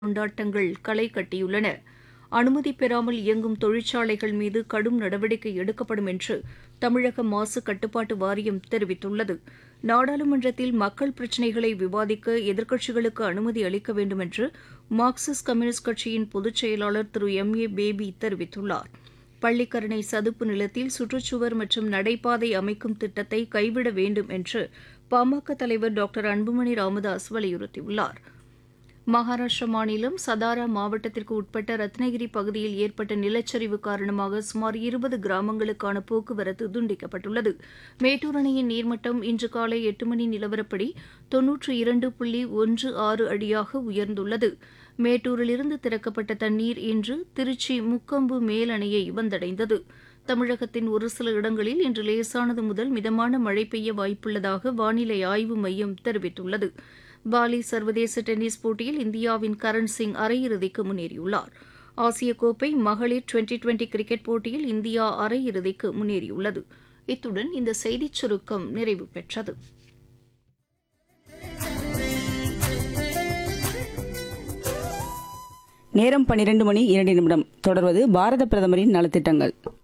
கொண்டாட்டங்கள் களை கட்டியுள்ளன அனுமதி பெறாமல் இயங்கும் தொழிற்சாலைகள் மீது கடும் நடவடிக்கை எடுக்கப்படும் என்று தமிழக மாசு கட்டுப்பாட்டு வாரியம் தெரிவித்துள்ளது நாடாளுமன்றத்தில் மக்கள் பிரச்சினைகளை விவாதிக்க எதிர்க்கட்சிகளுக்கு அனுமதி அளிக்க வேண்டும் என்று மார்க்சிஸ்ட் கம்யூனிஸ்ட் கட்சியின் பொதுச் செயலாளர் திரு எம் ஏ பேபி தெரிவித்துள்ளார் பள்ளிக்கரணை சதுப்பு நிலத்தில் சுற்றுச்சுவர் மற்றும் நடைபாதை அமைக்கும் திட்டத்தை கைவிட வேண்டும் என்று பாமக தலைவர் டாக்டர் அன்புமணி ராமதாஸ் வலியுறுத்தியுள்ளார் மகாராஷ்டிர மாநிலம் சதாரா மாவட்டத்திற்கு உட்பட்ட ரத்னகிரி பகுதியில் ஏற்பட்ட நிலச்சரிவு காரணமாக சுமார் இருபது கிராமங்களுக்கான போக்குவரத்து துண்டிக்கப்பட்டுள்ளது மேட்டூர் அணையின் நீர்மட்டம் இன்று காலை எட்டு மணி நிலவரப்படி தொன்னூற்று இரண்டு புள்ளி ஒன்று ஆறு அடியாக உயர்ந்துள்ளது மேட்டூரிலிருந்து திறக்கப்பட்ட தண்ணீர் இன்று திருச்சி முக்கொம்பு மேல் அணையை வந்தடைந்தது தமிழகத்தின் ஒரு சில இடங்களில் இன்று லேசானது முதல் மிதமான மழை பெய்ய வாய்ப்புள்ளதாக வானிலை ஆய்வு மையம் தெரிவித்துள்ளது பாலி சர்வதேச டென்னிஸ் போட்டியில் இந்தியாவின் கரண் சிங் அரையிறுதிக்கு முன்னேறியுள்ளார் ஆசிய கோப்பை மகளிர் டுவெண்டி டுவெண்டி கிரிக்கெட் போட்டியில் இந்தியா அரையிறுதிக்கு முன்னேறியுள்ளது இத்துடன் இந்த செய்திச் சுருக்கம் நிறைவு பெற்றது நேரம் பன்னிரண்டு மணி இரண்டு நிமிடம் தொடர்வது பாரத பிரதமரின் நலத்திட்டங்கள்